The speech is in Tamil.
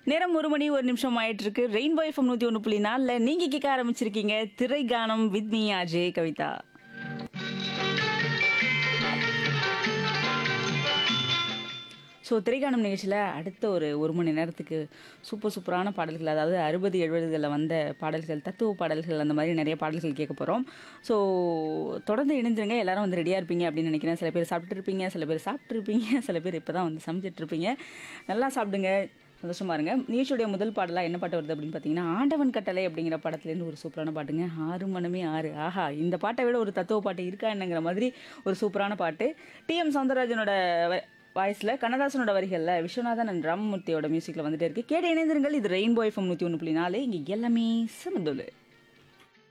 நேரம் ஒரு மணி ஒரு நிமிஷம் ஆயிட்டு இருக்கு ரெயின்போ எஃப்எம் நூத்தி ஒன்று புள்ளி நாலில் நீங்க கேட்க ஆரம்பிச்சிருக்கீங்க Thirai Kaanam with me Ajay Kavitha so திரைக்காணும் நிகழ்ச்சியில் அடுத்த ஒரு ஒரு மணி நேரத்துக்கு சூப்பர் சூப்பரான பாடல்கள் அதாவது அறுபது எழுபதுகளில் வந்த பாடல்கள் தத்துவ பாடல்கள் அந்த மாதிரி நிறைய பாடல்கள் கேட்க போகிறோம் ஸோ தொடர்ந்து இணைஞ்சிருங்க எல்லாரும் வந்து ரெடியாக இருப்பீங்க அப்படின்னு நினைக்கிறேன் சில பேர் சாப்பிட்டு இருப்பீங்க சில பேர் சாப்பிட்ருப்பீங்க சில பேர் இப்போ தான் வந்து சமைச்சிட்டு இருப்பீங்க நல்லா சாப்பிடுங்க சந்தோஷமா இருங்க நிகழ்ச்சியுடைய முதல் பாடலாக என்ன பாட்டு வருது அப்படின்னு பார்த்தீங்கன்னா ஆண்டவன் கட்டளை அப்படிங்கிற படத்துலேருந்து ஒரு சூப்பரான பாட்டுங்க ஆறு மனமே ஆறு ஆஹா இந்த பாட்டை விட ஒரு தத்துவ பாட்டு இருக்கா என்னங்கிற மாதிரி ஒரு சூப்பரான பாட்டு டிஎம் சவுந்தரராஜனோட வ- வாய்ஸில் கண்ணதாசனோட வரிகளில் விஸ்வநாதன் அண்ட் ராமமூர்த்தியோட மியூசிக்கில் வந்துட்டே இருக்கு கேட்டு இணைந்திருங்கள் இது ரெயின்போ எஃப்எம் நூற்றி ஒன்று புள்ளி நாலு இங்கே எல்லாமே சமதுல்லு